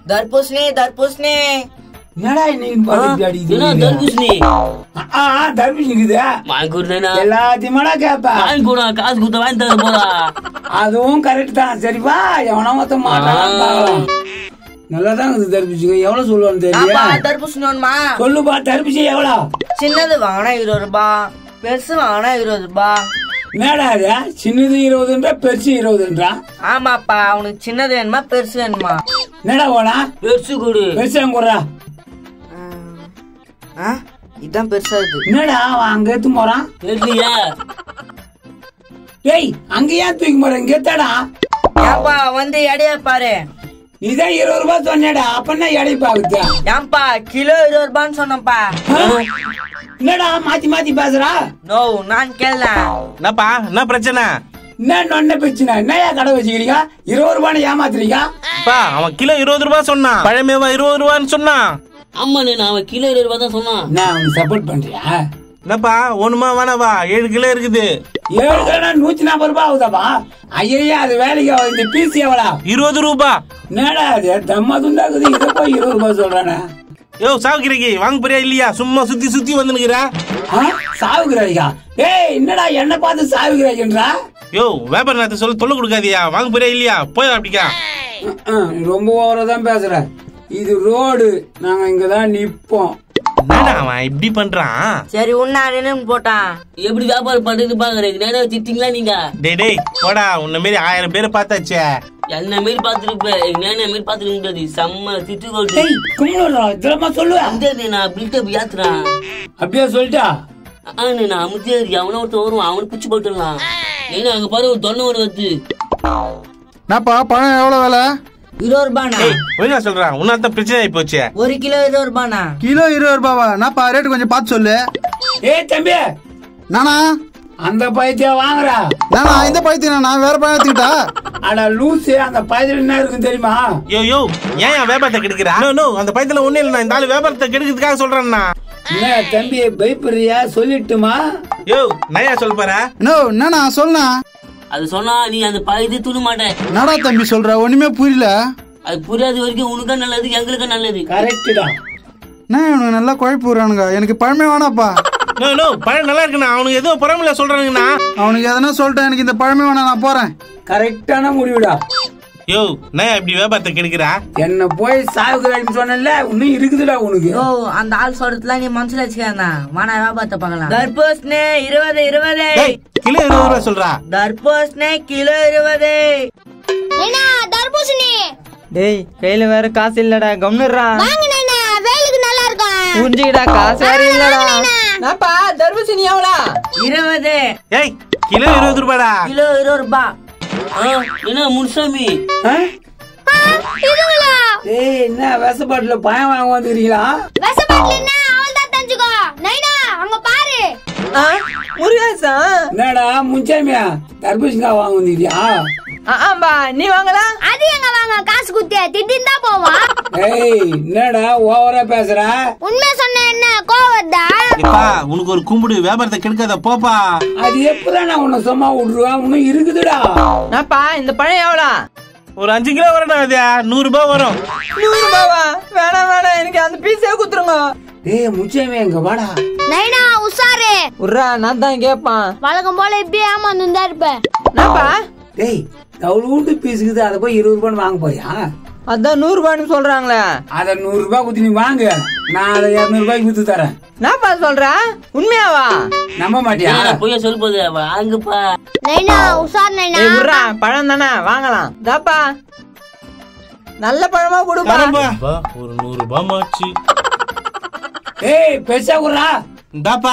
தர்பூசணி தர்பூசணி என்னடா இன்னைக்கு பார்த்து அடிக்குது என்ன நீங்க? தர்பூசணி ஆ, ஆ, தர்பூசணி இருக்குதா வாங்கி கொடுத்தேனா எல்லாத்தையுமாடா கேப்ப வாங்கி கூட காசு கொடுத்த வாங்கி தர போறா அதுவும் கரெக்ட் தான் சரிப்பா எவனா மொத்த மாட்டான் நல்லா தான் இருக்குது தர்பூசணி எவ்வளவு சொல்லுவான்னு ஆப்பா தெரியல தர்பூசணி வேணுமா சொல்லுப்பா தர்பூசணி எவ்வளோ சின்னது வாங்கினா இருபது ரூபாய் பெருசு வாங்கினா இருபது ரூபாய் என்னடா அது சின்னது இருபதுன்றா பெருசு இருபதுன்றா ஆமாப்பா உனக்கு சின்னது வேணுமா பெருசு வேணுமா என்னடா போனா பெருசு கொடு பெருசா குடுறா ஆ இதான் பெருசா இருக்கு என்னடா அவன் அங்க எடுத்து போறான் தெரியலையா டேய் அங்க ஏன் தூக்கி போற இங்க எத்தாடா ஏப்பா வந்து எடைய பாரு நீதான் இருபது ரூபாய் சொன்னேடா அப்பன்னா எடை பாக்குது ஏன்பா கிலோ இருபது ரூபான்னு சொன்னப்பா என்னடா மாத்தி மாத்தி பேசுறா நோ நான் கேளேன் என்னப்பா என்ன பிரச்சனை என்ன நொன்ன பிரச்சனை என்னையா கடை வச்சுக்கிறீங்க இருபது ரூபான்னு ஏமாத்துறீங்க பா அவன் கிலோ இருபது ரூபாய் சொன்னான் பழமேவா இருபது ரூபான்னு சொன்னான் ஆமா நான் அவன் கிலோ இருபது ரூபாய் தான் சொன்னான் நான் அவனுக்கு சப்போர்ட் பண்றியா என்னப்பா ஒண்ணுமா வேணாவா ஏழு கிலோ இருக்குது ஏழு கடை நூத்தி நாற்பது ரூபாய் ஆகுதாப்பா ஐயா அது வேலைக்கு ஆகுது இந்த பீஸ் எவ்வளோ இருபது ரூபா என்னடா அது தம்மா துண்டாக்குது இதை போய் இருபது ரூபாய் சொல்றானே யோ சாவுக்கிறீங்க வாங்க போறியா இல்லையா சும்மா சுத்தி சுத்தி வந்துனுக்குற ஆ? சாவுகிறாய்க்கா ஏய் என்னடா என்ன பார்த்து சாவுகிறாய்க்கன்றா யோ வியாபார நேரத்தை சொல்ல தொல்லை கொடுக்காதியா வாங்க போறியா இல்லையா போய் அப்படிக்கா ரொம்ப ஓவரா தான் பேசுற இது ரோடு நாங்க இங்கதான் நிப்போம் என்னடா அவன் இப்படி பண்றான் சரி உன்ன நின்னு போட்டான் எப்படி வியாபாரம் பண்றது பாக்குறேன் நேரா திட்டிங்களா நீங்க டேய் டேய் போடா உன்ன மாரி ஆயிரம் பேரை பார்த்தாச்சே என்ன மாரி பாத்துருப்பேன் நேன மாரி பாத்துருக்க முடியாது செம்ம திட்டு கொண்டு டேய் கும்பிடுறா இதெல்லாமா சொல்லுவேன் அந்த நான் பில்டப் ஏத்துறான் அப்படியே சொல்லிட்டா ஆனா நான் அமுத்தியா இருக்கு அவன ஒருத்தன் வருவான் அவனுக்கு பிச்சு போட்டுடலாம் ஏன்னா அங்க பாரு ஒரு தொன்னை ஒரு வந்து என்னப்பா பழம் எவ்வளவு விலை இருபது ரூபாண்ணா ஏய் ஒழுங்கா சொல்றான் உன்னாத்தான் பிரச்சனை ஆயி போச்சு ஒரு கிலோ இருபது ரூபாண்ணா கிலோ இருபது ரூபாவா என்னப்பா ரேட்டு கொஞ்சம் பார்த்து சொல்லு ஏய் தம்பி நானா அந்த பைத்திய வாங்குறா நானா இந்த பைத்தியம் நான் வேற பழம் எடுத்துக்கிட்டா அட லூசு அந்த பைத்தியம் என்ன இருக்குன்னு தெரியுமா யோ யோ ஏன் என் வியாபாரத்தை கெடுக்கிறா நோ நோ அந்த பயத்துல ஒண்ணு இல்ல இந்த ஆளு வியாபாரத்தை கெடுக்கிறதுக்காக சொல்றேன்னா என்ன தம்பி பயப்படுறியா சொல்லிட்டுமா யோ நயா சொல்ல போற நோ என்னண்ணா சொல்லுண்ணா அது சொன்னா நீ அந்த பழையது துண மாட்டேன் என்னடா தம்பி சொல்ற ஒண்ணுமே புரியல அது புரியாத வரைக்கும் உனக்கும் நல்லது எங்களுக்கும் நல்லது கரெக்டுடா என்ன இவனுக்கு நல்லா குழப்பி விடுறானுங்க எனக்கு பழமே வேணாப்பா நோ நோ பழம் நல்லா இருக்குண்ணா அவனுக்கு ஏதோ புறமில்ல சொல்றானுங்கண்ணா அவனுக்கு எதனா சொல்லிட்டேன் எனக்கு இந்த பழமே வேணாம் நான் போறேன் கரெக்டான முடிவுடா யோ நயா இப்படி வியாபாரத்தை கெடுக்கிறா என்ன போய் சாவுகிறான்னு சொன்னல இன்னும் இருக்குதுடா உனக்கு ஓ அந்த ஆள் சொல்றதுலாம் நீ மனசுல வச்சுக்காதா வானா வியாபாரத்தை பார்க்கலாம் தர்பூசணி இருபது இருபது டேய் கிலோ இருபது ரூபாய் சொல்றா தர்பூசணி கிலோ இருபது நைனா தர்பூசணி டேய் கையில வேற காசு இல்லடா கம்னுறா வாங்க நைனா வேலுக்கு நல்லா இருக்கும் புரிஞ்சுக்கிடா காசு வேற இல்லடா நாப்பா தர்பூசணி எவ்வளோ இருபது ஏய் கிலோ இருபது ரூபாடா கிலோ இருபது ரூபா ஆ, என்ன முனுசாமி ஆ? ஆ, இதுங்களா ஏய் என்ன விசப்பாட்டுல பயம் வாங்க வந்துக்கிறீங்களா விஷப்பாட்டுல என்ன அவள் தான் தெரிஞ்சுக்கோ நைனா அங்க பாரு ஆ முருகாசா என்னடா முன்சாமியா தர்பூசணிக்கா வாங்க வந்துக்கிறியா ஆம்பா நீ வாங்கலா அது எங்க வாங்க காசு குத்திய திட்டின்னு தான் போவான் ஏய் என்னடா ஓவரா பேசுற உண்மை சொன்ன என்ன கோவத்தா எப்பா உனக்கு ஒரு கும்பிடு வியாபாரத்தை கெடுக்காத போப்பா அது எப்பதான் நான் உன்னை சும்மா விட்டுருவேன் இன்னும் இருக்குதுடா நாப்பா இந்த பழம் எவ்வளோ ஒரு அஞ்சு கிலோ வரணும் அது நூறு ரூபாய் வரும் நூறு ரூபாவா வேணாம் வேணாம் எனக்கு அந்த பீஸே குத்துருங்க டேய் முன்சாமி எங்க வாடா நைனா உஷாரு உர்ரா நான் தான் கேட்பான் வழக்கம் போல இப்படியே ஏமாந்து தான் இருப்பேன் நாப்பா டேய் தவுளூண்டு பீஸுக்குது அதை போய் இருபது ரூபான்னு வாங்க போறியா அதான் நூறு ரூபான்னு சொல்றாங்களே அதை நூறு ரூபாய் குத்தி நீ வாங்கு நான் அதை இரநூறு ரூபாய்க்கு குத்து தரேன் நாப்பா சொல்ற உண்மையாவா நம்ப மாட்டியா நான் போய் சொல்ல போகுது வாங்குப்பா நைனா உஷார் நைனா ஏய் உர்ரா பழம் தானே வாங்கலாம் தாப்பா நல்ல பழமா கொடுப்பா தரேன்பா. ஒரு நூறு ரூபாய் மாச்சு ஏய் பெருசா குடுறா இந்தாப்பா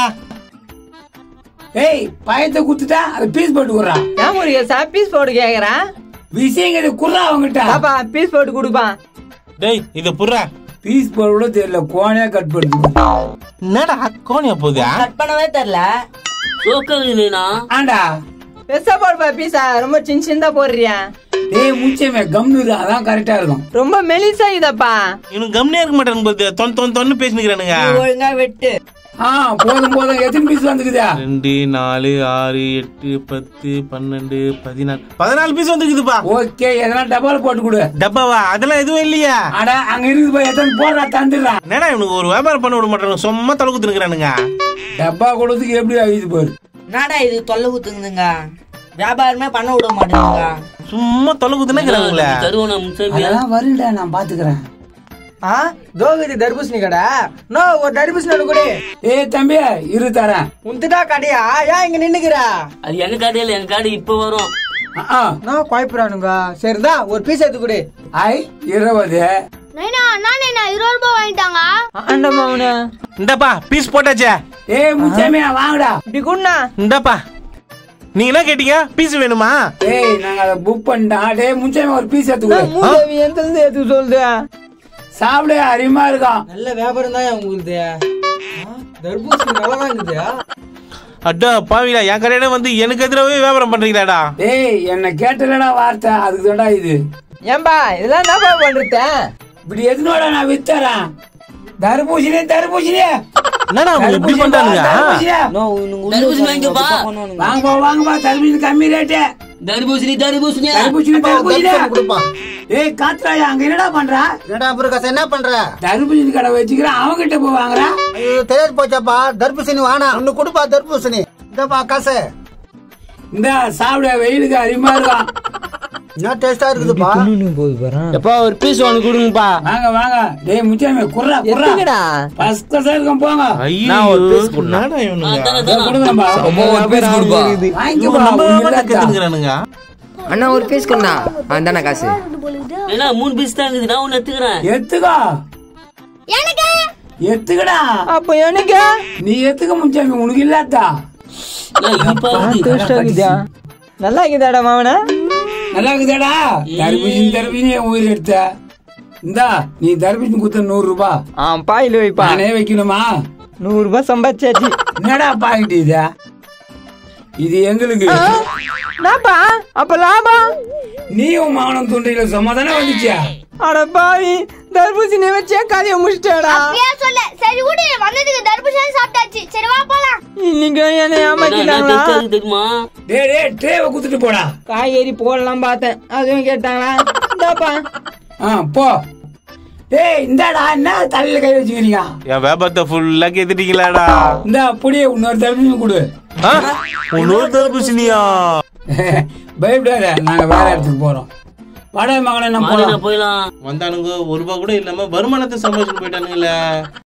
ஏய் பயத்தை குத்துட்டா அதை பீஸ் போட்டு குடுறா ஏன் முருகேசா பீஸ் போட்டு கேக்குறேன் விஷயங்கிறது குடுறா அவங்கிட்ட தாப்பா பீஸ் போட்டு கொடுப்பா டேய் இத புர்றா பீஸ் போட கூட தெரியல கோணையா கட் பண்ணுது என்னடா கோணியா போகுதா கட் பண்ணவே தெரியல சோக்கா ஆண்டா பெருசா போடுப்பா பீஸா ரொம்ப சின்ன சின்னதா போடுறியா டேய் முச்சமே கம்னு அதான் கரெக்டா இருக்கும் ரொம்ப மெலிசா இதப்பா இவனுக்கு கம்னியா இருக்க மாட்டானுங்க போது தொன் தொன் தொன்னு பேசினுக்கிறானுங்க நீ ஒழுங்கா வெட்டு ஆ போதும் போதும் எத்தனை பீஸ் வந்துக்குதா ரெண்டு நாலு ஆறு எட்டு பத்து பன்னெண்டு பதினாலு பதினாலு பீஸ் வந்துக்குதுப்பா ஓகே எதனா டப்பால போட்டு கொடு டப்பாவா அதெல்லாம் எதுவும் இல்லையா அட அங்க இருக்குது போய் எத்தனை போடுறா தந்துடுறான் என்னடா இவனுக்கு ஒரு வியாபாரம் பண்ண விட மாட்டானுங்க சும்மா தொலைக்குத்து நிக்கிறானுங்க டப்பா கொடுத்துக்கு எப்படி ஆகுது பாரு என்னடா இது தொல்லை குத்துங்குதுங்க வியாபாரமே பண்ண விட மாட்டேங்குங்க சும்மா தொலைக்குத்து நிக்கிறானுங்களே தருவானா முன்சாமி அதெல்லாம் வருடா நான் பாத்துக்கிறேன் ஆ தோகுது தர்பூசணி கடை நோ ஒரு தர்பூசணி ஒன்று கொடு ஏய் தம்பி இரு தரேன் உந்துட்டா கடையா ஏன் இங்க நின்னுக்கிற அது எங்க காடையில எங்க காடு இப்ப வரும் ஆ, ஆ. நான் குழப்பிறானுங்க சரிதா ஒரு பீஸ் எடுத்து கொடு ஐ இருபது நைனா நான் நைனா இருபது ரூபாய் வாங்கிட்டாங்க ஆண்டமா அவனு இந்தப்பா பீஸ் போட்டாச்சே ஏய் முச்சாமி வாங்கடா இப்படி குண்ணா இந்தப்பா நீங்க என்ன கேட்டீங்க பீஸ் வேணுமா ஏய் நாங்க அதை புக் பண்ணிட்டோம் டேய் முச்சாமி ஒரு பீஸ் எடுத்து கொடு மூதேவி எந்த இருந்து எடுத்து சொல்லுது சாப்பிடு அருமையா இருக்கும் நல்ல வியாபாரம் தான் உங்களுக்கு தர்பூசணி நல்லா தான் இருக்குது அட்டா பாவிடா என் கடையில வந்து எனக்கு எதிராகவே வியாபாரம் பண்றீங்களாடா ஏய் என்ன கேட்டலடா வார்த்தை அதுக்கு தான்டா இது ஏன்பா இதெல்லாம் என்னப்பா பண்றது இப்படி எதுனோட நான் வித்தரேன் தர்பூசணி தர்பூசணி என்னடா அவங்க இப்படி பண்றானுங்க தர்பூசணி வாங்கிக்கப்பா வாங்கப்பா வாங்கப்பா தர்பூசணி கம்மி ரேட்டு தர்பூசணி தர்பூசணி தர்பூசணி தர்பூசணி ஏய் காத்ராயா அங்க என்னடா பண்றா என்னடா பிரகாஷ் என்ன பண்ற தர்பூசணி கடை வச்சுக்கிறேன் அவங்கிட்ட போய் வாங்குறா ஐயோ, தெரியாது போச்சாப்பா தர்பூசணி வானா ஒன்னு கொடுப்பா தர்பூசணி இந்தப்பா காசு இந்த சாப்பிட வெயிலுக்கு அருமையா இருக்கும் என்ன டேஸ்டா இருக்குதுப்பா எப்பா ஒரு பீஸ் ஒன்று கொடுங்கப்பா வாங்க வாங்க டேய் முச்சாமி குர்ரா குர்ரா எதுக்குடா ஃபர்ஸ்ட் கிளாஸ் இருக்கும் போங்க ஐயோ என்னடா இவனுங்க தானே கொடுங்கப்பா வாங்கிக்கப்பா நம்ம உங்க வியாபாரத்தை இல்லத்தா. கெடுத்துக்கிறானுங்க அண்ணா ஒரு பீஸ் கொண்டா அந்தாண்ணா காசு ஏன்னா மூணு பீஸ் தான் இருக்குது நான் ஒண்ணு எடுத்துக்கிறேன் எத்துக்கோ எனக்கு எத்துக்கடா அப்ப எனக்கு நீ எத்துக்க முச்சாமி உனக்கு இல்லாதா நான் இனிப்பா இருக்குது நல்லா இருக்குதாடா மாவன நல்லா இருக்குதாடா தர்பூசணி தர்பூசணி என் உயிர் எடுத்த இந்தா நீ தர்பூசணி குத்த நூறு ரூபாய் ஆ பாயில் வைப்பா நானே வைக்கணுமா நூறு ரூபாய் சம்பாதிச்சாச்சு என்னடா பாக்கிட்டு இது இது எங்களுக்கு என்னப்பா அப்ப லாபம் நீயும் மாவனம் துண்டையில சும்மா தானே வந்துச்சியா அட பாவி தர்பூசணி வச்சே கதையை முடிச்சிட்டாடா அப்படியே சொல்ல சரி விடு வந்ததுக்கு தர்பூசணி சாப்பிட்டாச்சு சரி வா போலாம் இன்னைக்கு என்ன என்ன ஏமாத்திட்டாங்களா டெஸ்ட் ஆகுது தெரியுமா டேய் டேய் ட்ரேவை குத்துட்டு போடா காய்கறி போடலாம் பார்த்தேன் அதுவும் கேட்டாங்களா இந்தாப்பா ஆ போ டேய் இந்தாடா என்ன தலையில கை வச்சுக்கிறீங்க என் வியாபாரத்தை ஃபுல்லா கேத்துட்டீங்களாடா இந்த அப்படியே இன்னொரு தர்பூசணி கொடு ஆ? இன்னொரு தர்பூசணியா பயப்படாத நாங்க வேற இடத்துக்கு போறோம் வாடகை மகனை நம்ம மாறினா போலாம் போயிடலாம் வந்தானுங்க ஒரு ரூபா கூட இல்லாம வருமானத்தை சம்பாதிச்சுட்டு போயிட்டானுங்களே